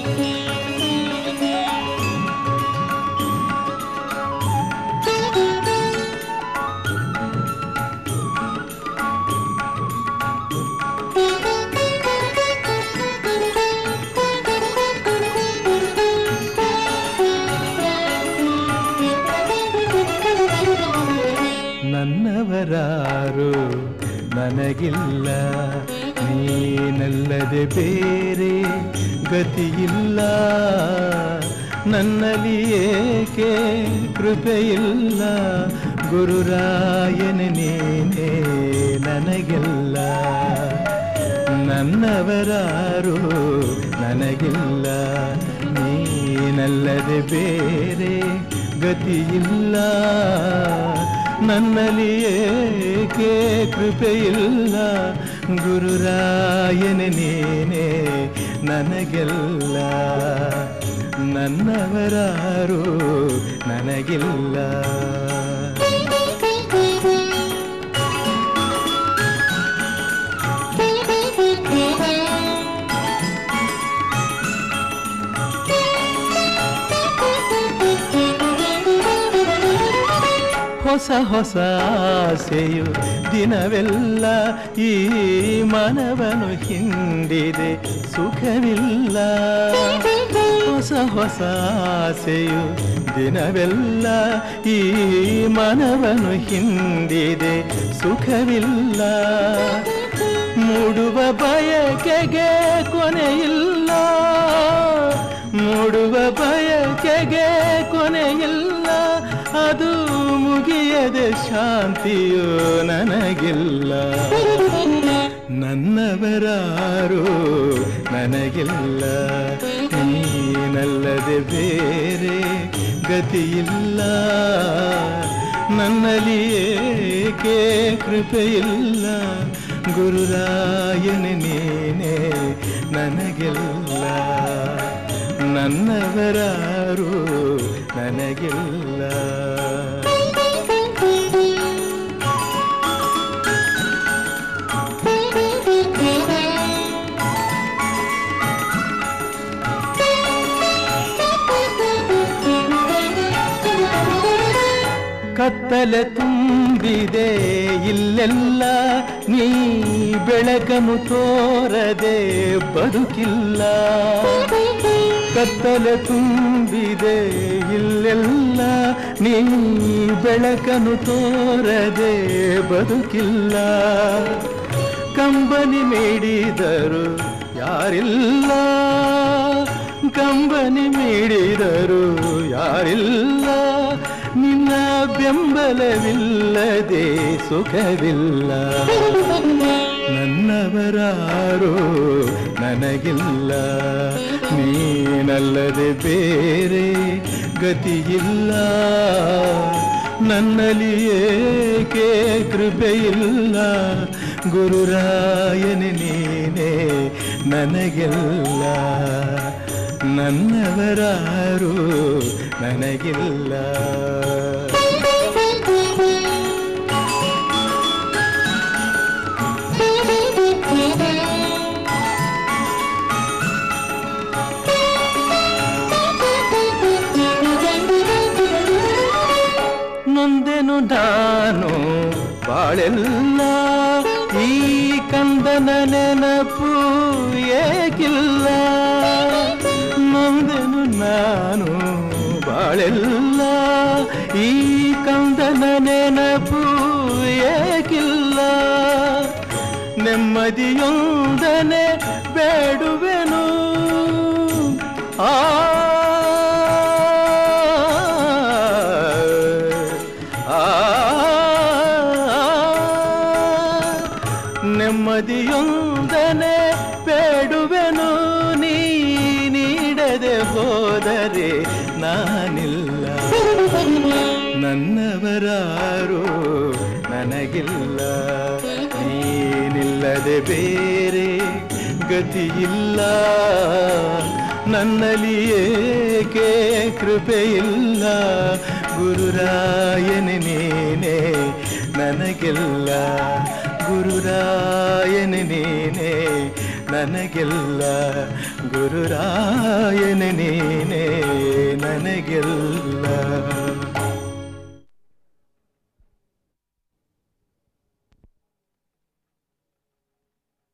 ನನ್ನವರಾರು ನನಗಿಲ್ಲ ನೀನಲ್ಲದೆ ಬೇರೆ ಗತಿಯಿಲ್ಲ ನನ್ನಲ್ಲಿ ಏಕೆ ಕೃಪೆಯಿಲ್ಲ ಗುರುರಾಯನ ನೀನೇ ನನಗೆಲ್ಲ ನನ್ನವರಾರು ನನಗಿಲ್ಲ ನೀನಲ್ಲದೆ ಬೇರೆ ಗತಿಯಿಲ್ಲ ನನ್ನಲ್ಲಿ ಏಕೆ ಕೃಪೆಯಿಲ್ಲ ಗುರುರಾಯನ ನೀನೇ ನನಗೆಲ್ಲ ನನ್ನವರಾರು ನನಗಿಲ್ಲ ಹೊಸ ಹೊಸ ಆಸೆಯು ದಿನವೆಲ್ಲ ಈ ಮನವನು ಹಿಂಡಿದೆ ಸುಖವಿಲ್ಲ ಹೊಸ ಹೊಸ ಆಸೆಯು ದಿನವೆಲ್ಲ ಈ ಮನವನು ಹಿಂಡಿದೆ ಸುಖವಿಲ್ಲ ಮೂಡುವ ಬಯಕೆಗೆ ಕೊನೆಯಿಲ್ಲ ಮೂಡುವ ಬಯಕೆಗೆ ಕೊನೆಯಿಲ್ಲ ಅದು ಮುಗಿಯದೆ ಶಾಂತಿಯು ನನಗಿಲ್ಲ ನನ್ನವರಾರು ನನಗಿಲ್ಲ ನೀನಲ್ಲದೆ ಬೇರೆ ಗತಿಯಿಲ್ಲ ನನ್ನಲ್ಲಿ ಏಕೆ ಕೃಪೆಯಿಲ್ಲ ಗುರುರಾಯನ ನೀನೇ ನನಗೆಲ್ಲ ನನ್ನವರಾರು ನನಗಿಲ್ಲ ಕತ್ತಲೆ ತುಂಬಿದೆ ಇಲ್ಲೆಲ್ಲ ನೀ ಬೆಳಕನು ತೋರದೆ ಬದುಕಿಲ್ಲ ಕತ್ತಲೆ ತುಂಬಿದೆ ಇಲ್ಲೆಲ್ಲ ನೀ ಬೆಳಕನು ತೋರದೆ ಬದುಕಿಲ್ಲ ಕಂಬನಿ ಮೇಡಿದರು ಯಾರಿಲ್ಲ ಕಂಬನಿ ಮೇಡಿದರು ಯಾರಿಲ್ಲ ನಿನ್ನ ಬೆಂಬಲವಿಲ್ಲದೆ ಸುಖವಿಲ್ಲ ನನ್ನವರಾರು ನನಗಿಲ್ಲ ನೀನಲ್ಲದೆ ಬೇರೆ ಗತಿಯಿಲ್ಲ ನನ್ನಲ್ಲಿ ಏಕೆ ಕೃಪೆಯಿಲ್ಲ ಗುರುರಾಯನ ನೀನೇ ನನಗೆಲ್ಲ ನನ್ನವರಾರು ನನಗಿಲ್ಲ ನೊಂದೆನು ನಾನು ಬಾಳೆಲ್ಲ ಈ ಕಂದನ ನೆನಪು ಏಕಿಲ್ಲ ನೊಂದೆನು ನಾನು ಬಾಳೆಲ್ಲ ಈ ಕಂದನ ನೆನಪು ಏಕಿಲ್ಲ ನೆಮ್ಮದಿಯೊಂದನೆ ಬೇಡುವೆನು ಆ ಆ ನೆಮ್ಮದಿಯೊಂದನೆ ಬೇಡುವೆನು ನೀ ನೀಡದೆ ಹೋದರೆ ನಾನಿಲ್ಲ ನನ್ನವರಾರು ನನಗಿಲ್ಲ ನೀನಿಲ್ಲದೆ ಬೇರೆ ಗತಿಯಿಲ್ಲ ನನ್ನಲ್ಲಿ ಏಕೆ ಕೃಪೆಯಿಲ್ಲ ಗುರುರಾಯನ ನೀನೇ ನನಗೆಲ್ಲ ಗುರುರಾಯನ ನೀನೇ ನನಗೆಲ್ಲ ಗುರುರಾಯನ ನೀನೇ ನನಗೆಲ್ಲ